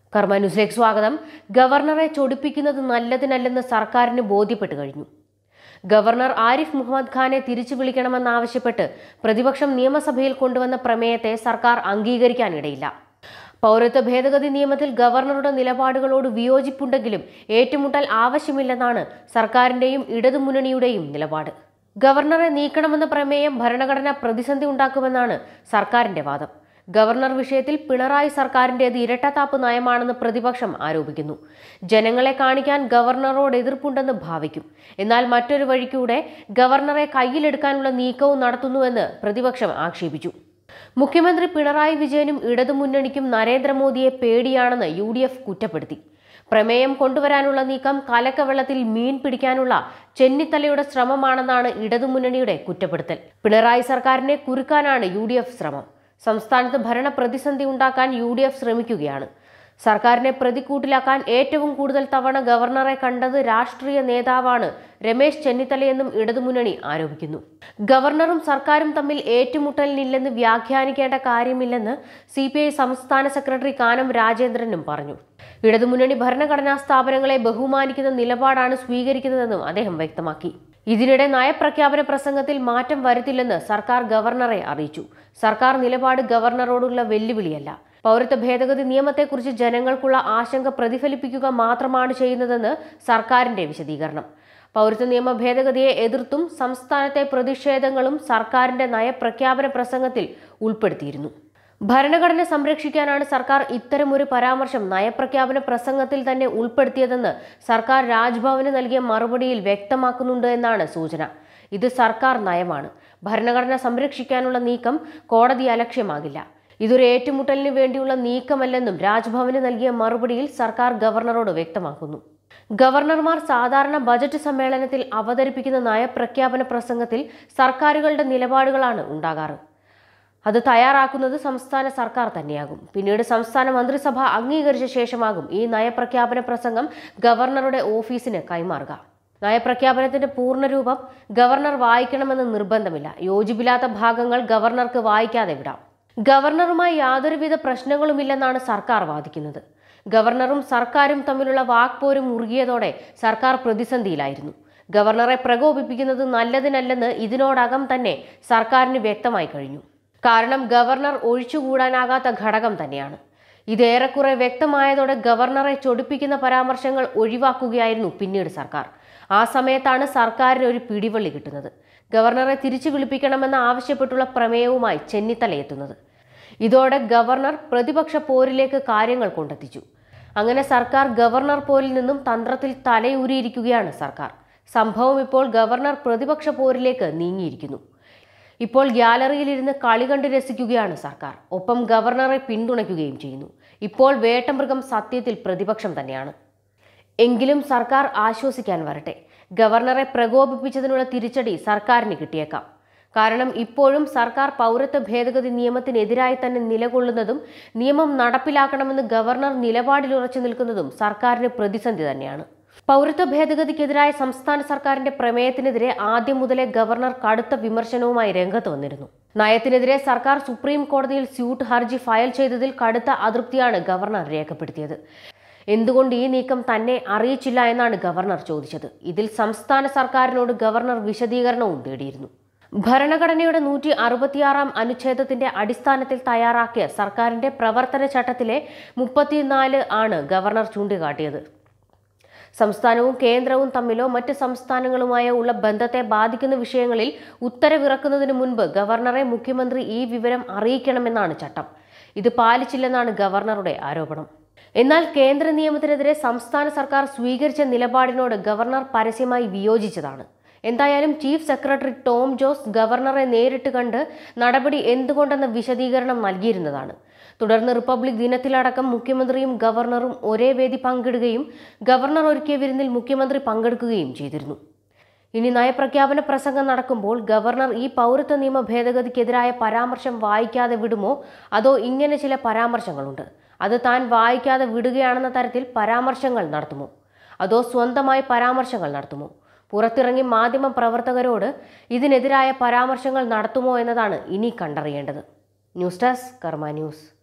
കർമ്മ ന്യൂസിലേക്ക് സ്വാഗതം ഗവർണറെ ചൊടിപ്പിക്കുന്നത് നല്ലതിനല്ലെന്ന് സർക്കാരിന് ബോധ്യപ്പെട്ടു കഴിഞ്ഞു ഗവർണർ ആരിഫ് മുഹമ്മദ് ഖാനെ തിരിച്ചു വിളിക്കണമെന്നാവശ്യപ്പെട്ട് പ്രതിപക്ഷം നിയമസഭയിൽ കൊണ്ടുവന്ന പ്രമേയത്തെ സർക്കാർ അംഗീകരിക്കാനിടയില്ല പൗരത്വ ഭേദഗതി നിയമത്തിൽ ഗവർണറുടെ നിലപാടുകളോട് വിയോജിപ്പുണ്ടെങ്കിലും ഏറ്റുമുട്ടൽ ആവശ്യമില്ലെന്നാണ് സർക്കാരിന്റെയും ഇടതുമുന്നണിയുടെയും നിലപാട് ഗവർണറെ നീക്കണമെന്ന പ്രമേയം ഭരണഘടന പ്രതിസന്ധി ഉണ്ടാക്കുമെന്നാണ് സർക്കാരിന്റെ വാദം ഗവർണർ വിഷയത്തിൽ പിണറായി സർക്കാരിന്റേത് ഇരട്ടത്താപ്പ് നയമാണെന്ന് പ്രതിപക്ഷം ആരോപിക്കുന്നു ജനങ്ങളെ കാണിക്കാൻ ഗവർണറോട് എതിർപ്പുണ്ടെന്ന് ഭാവിക്കും എന്നാൽ മറ്റൊരു വഴിക്കൂടെ ഗവർണറെ കയ്യിലെടുക്കാനുള്ള നീക്കവും നടത്തുന്നുവെന്ന് പ്രതിപക്ഷം ആക്ഷേപിച്ചു മുഖ്യമന്ത്രി പിണറായി വിജയനും ഇടതുമുന്നണിക്കും നരേന്ദ്രമോദിയെ പേടിയാണെന്ന് യു ഡി എഫ് കുറ്റപ്പെടുത്തി പ്രമേയം കൊണ്ടുവരാനുള്ള നീക്കം കലക്കവെള്ളത്തിൽ മീൻ പിടിക്കാനുള്ള ചെന്നിത്തലയുടെ ശ്രമമാണെന്നാണ് ഇടതുമുന്നണിയുടെ കുറ്റപ്പെടുത്തൽ പിണറായി സർക്കാരിനെ കുരുക്കാനാണ് യു ഡി എഫ് ശ്രമം സംസ്ഥാനത്ത് ഭരണ പ്രതിസന്ധി ഉണ്ടാക്കാൻ യു ഡി എഫ് ശ്രമിക്കുകയാണ് സർക്കാരിനെ പ്രതിക്കൂട്ടിലാക്കാൻ ഏറ്റവും കൂടുതൽ തവണ ഗവർണറെ കണ്ടത് രാഷ്ട്രീയ നേതാവാണ് രമേശ് ചെന്നിത്തലയെന്നും ഇടതുമുന്നണി ആരോപിക്കുന്നു ഗവർണറും സർക്കാരും തമ്മിൽ ഏറ്റുമുട്ടലിനില്ലെന്ന് വ്യാഖ്യാനിക്കേണ്ട കാര്യമില്ലെന്ന് സി സംസ്ഥാന സെക്രട്ടറി കാനം രാജേന്ദ്രനും പറഞ്ഞു ഇടതുമുന്നണി ഭരണഘടനാ സ്ഥാപനങ്ങളെ ബഹുമാനിക്കുന്ന നിലപാടാണ് സ്വീകരിക്കുന്നതെന്നും അദ്ദേഹം വ്യക്തമാക്കി ഇതിനിടെ നയപ്രഖ്യാപന പ്രസംഗത്തിൽ മാറ്റം വരുത്തില്ലെന്ന് സർക്കാർ ഗവർണറെ അറിയിച്ചു സർക്കാർ നിലപാട് ഗവർണറോടുള്ള വെല്ലുവിളിയല്ല പൗരത്വ ഭേദഗതി നിയമത്തെക്കുറിച്ച് ജനങ്ങൾക്കുള്ള ആശങ്ക പ്രതിഫലിപ്പിക്കുക മാത്രമാണ് ചെയ്യുന്നതെന്ന് സർക്കാരിന്റെ വിശദീകരണം പൗരത്വ നിയമ ഭേദഗതിയെ എതിർത്തും സംസ്ഥാനത്തെ പ്രതിഷേധങ്ങളും സർക്കാരിന്റെ നയപ്രഖ്യാപന പ്രസംഗത്തിൽ ഉൾപ്പെടുത്തിയിരുന്നു ഭരണഘടന സംരക്ഷിക്കാനാണ് സർക്കാർ ഇത്തരമൊരു പരാമർശം നയപ്രഖ്യാപന പ്രസംഗത്തിൽ തന്നെ ഉൾപ്പെടുത്തിയതെന്ന് സർക്കാർ രാജ്ഭവന് നൽകിയ മറുപടിയിൽ വ്യക്തമാക്കുന്നുണ്ട് എന്നാണ് സൂചന ഇത് സർക്കാർ നയമാണ് ഭരണഘടന സംരക്ഷിക്കാനുള്ള നീക്കം കോടതി അലക്ഷ്യമാകില്ല ഇതൊരു ഏറ്റുമുട്ടലിന് വേണ്ടിയുള്ള നീക്കമല്ലെന്നും രാജ്ഭവന് നൽകിയ മറുപടിയിൽ സർക്കാർ ഗവർണറോട് വ്യക്തമാക്കുന്നു ഗവർണർമാർ സാധാരണ ബജറ്റ് സമ്മേളനത്തിൽ അവതരിപ്പിക്കുന്ന നയപ്രഖ്യാപന പ്രസംഗത്തിൽ സർക്കാരുകളുടെ നിലപാടുകളാണ് ഉണ്ടാകാറ് അത് തയ്യാറാക്കുന്നത് സംസ്ഥാന സർക്കാർ തന്നെയാകും പിന്നീട് സംസ്ഥാന മന്ത്രിസഭ അംഗീകരിച്ച ശേഷമാകും ഈ നയപ്രഖ്യാപന പ്രസംഗം ഗവർണറുടെ ഓഫീസിന് കൈമാറുക നയപ്രഖ്യാപനത്തിന്റെ പൂർണ്ണരൂപം ഗവർണർ വായിക്കണമെന്ന് നിർബന്ധമില്ല യോജിപ്പില്ലാത്ത ഭാഗങ്ങൾ ഗവർണർക്ക് വായിക്കാതെ വിടാം ഗവർണറുമായി യാതൊരുവിധ പ്രശ്നങ്ങളുമില്ലെന്നാണ് സർക്കാർ വാദിക്കുന്നത് ഗവർണറും സർക്കാരും തമ്മിലുള്ള വാക്പോരും മുറുകിയതോടെ സർക്കാർ പ്രതിസന്ധിയിലായിരുന്നു ഗവർണറെ പ്രകോപിപ്പിക്കുന്നത് നല്ലതിനല്ലെന്ന് ഇതിനോടകം തന്നെ സർക്കാരിന് വ്യക്തമായി കഴിഞ്ഞു കാരണം ഗവർണർ ഒഴിച്ചുകൂടാനാകാത്ത ഘടകം തന്നെയാണ് ഇതേറെക്കുറെ വ്യക്തമായതോടെ ഗവർണറെ ചൊടിപ്പിക്കുന്ന പരാമർശങ്ങൾ ഒഴിവാക്കുകയായിരുന്നു പിന്നീട് സർക്കാർ ആ സമയത്താണ് സർക്കാരിന് ഒരു പിടിവള്ളി കിട്ടുന്നത് ഗവർണറെ തിരിച്ചു വിളിപ്പിക്കണമെന്ന് ആവശ്യപ്പെട്ടുള്ള പ്രമേയവുമായി ചെന്നിത്തല എത്തുന്നത് ഇതോടെ ഗവർണർ പ്രതിപക്ഷ പോരിലേക്ക് കാര്യങ്ങൾ കൊണ്ടെത്തിച്ചു അങ്ങനെ സർക്കാർ ഗവർണർ പോരിൽ നിന്നും തന്ത്രത്തിൽ തലയൂരിയിരിക്കുകയാണ് സർക്കാർ സംഭവം ഇപ്പോൾ ഗവർണർ പ്രതിപക്ഷ പോരിലേക്ക് നീങ്ങിയിരിക്കുന്നു ഇപ്പോൾ ഗ്യാലറിയിലിരുന്ന് കളി കണ്ട് രസിക്കുകയാണ് സർക്കാർ ഒപ്പം ഗവർണറെ പിന്തുണയ്ക്കുകയും ചെയ്യുന്നു ഇപ്പോൾ വേട്ടമൃഗം സത്യത്തിൽ പ്രതിപക്ഷം തന്നെയാണ് എങ്കിലും സർക്കാർ ആശ്വസിക്കാൻ വരട്ടെ ഗവർണറെ പ്രകോപിപ്പിച്ചതിനുള്ള തിരിച്ചടി സർക്കാരിന് കിട്ടിയേക്കാം കാരണം ഇപ്പോഴും സർക്കാർ പൗരത്വ ഭേദഗതി നിയമത്തിനെതിരായി തന്നെ നിലകൊള്ളുന്നതും നിയമം നടപ്പിലാക്കണമെന്ന് ഗവർണർ നിലപാടിൽ ഉറച്ചു നിൽക്കുന്നതും സർക്കാരിന് പ്രതിസന്ധി തന്നെയാണ് പൗരത്വ ഭേദഗതിക്കെതിരായ സംസ്ഥാന സർക്കാരിന്റെ പ്രമേയത്തിനെതിരെ ആദ്യം മുതലേ ഗവർണർ കടുത്ത വിമർശനവുമായി രംഗത്ത് വന്നിരുന്നു നയത്തിനെതിരെ സർക്കാർ സുപ്രീം കോടതിയിൽ സ്യൂട്ട് ഹർജി ഫയൽ ചെയ്തതിൽ കടുത്ത അതൃപ്തിയാണ് ഗവർണർ രേഖപ്പെടുത്തിയത് എന്തുകൊണ്ട് ഈ നീക്കം തന്നെ അറിയിച്ചില്ല എന്നാണ് ഗവർണർ ചോദിച്ചത് ഇതിൽ സംസ്ഥാന സർക്കാരിനോട് ഗവർണർ വിശദീകരണവും തേടിയിരുന്നു ഭരണഘടനയുടെ നൂറ്റി അറുപത്തിയാറാം അനുച്ഛേദത്തിന്റെ അടിസ്ഥാനത്തിൽ തയ്യാറാക്കിയ സർക്കാരിന്റെ പ്രവർത്തന ചട്ടത്തിലെ മുപ്പത്തിനാല് ആണ് ഗവർണർ ചൂണ്ടിക്കാട്ടിയത് സംസ്ഥാനവും കേന്ദ്രവും തമ്മിലോ മറ്റ് സംസ്ഥാനങ്ങളുമായോ ഉള്ള ബന്ധത്തെ ബാധിക്കുന്ന വിഷയങ്ങളിൽ ഉത്തരവിറക്കുന്നതിന് മുൻപ് ഗവർണറെ മുഖ്യമന്ത്രി ഈ വിവരം അറിയിക്കണമെന്നാണ് ചട്ടം ഇത് പാലിച്ചില്ലെന്നാണ് ഗവർണറുടെ ആരോപണം എന്നാൽ കേന്ദ്ര നിയമത്തിനെതിരെ സംസ്ഥാന സർക്കാർ സ്വീകരിച്ച നിലപാടിനോട് ഗവർണർ പരസ്യമായി വിയോജിച്ചതാണ് എന്തായാലും ചീഫ് സെക്രട്ടറി ടോം ജോസ് ഗവർണറെ നേരിട്ട് കണ്ട് നടപടി എന്തുകൊണ്ടെന്ന വിശദീകരണം നൽകിയിരുന്നതാണ് തുടർന്ന് റിപ്പബ്ലിക് ദിനത്തിലടക്കം മുഖ്യമന്ത്രിയും ഗവർണറും ഒരേ വേദി പങ്കിടുകയും ഗവർണർ ഒരുക്കിയ വിരുന്നിൽ മുഖ്യമന്ത്രി പങ്കെടുക്കുകയും ചെയ്തിരുന്നു ഇനി നയപ്രഖ്യാപന പ്രസംഗം നടക്കുമ്പോൾ ഗവർണർ ഈ പൗരത്വ നിയമ ഭേദഗതിക്കെതിരായ പരാമർശം വായിക്കാതെ വിടുമോ അതോ ഇങ്ങനെ ചില പരാമർശങ്ങളുണ്ട് അത് താൻ വായിക്കാതെ വിടുകയാണെന്ന തരത്തിൽ പരാമർശങ്ങൾ നടത്തുമോ അതോ സ്വന്തമായി പരാമർശങ്ങൾ നടത്തുമോ പുറത്തിറങ്ങി മാധ്യമ പ്രവർത്തകരോട് ഇതിനെതിരായ പരാമർശങ്ങൾ നടത്തുമോ എന്നതാണ് ഇനി കണ്ടറിയേണ്ടത് ന്യൂസ് ഡെസ്ക് കർമ്മ ന്യൂസ്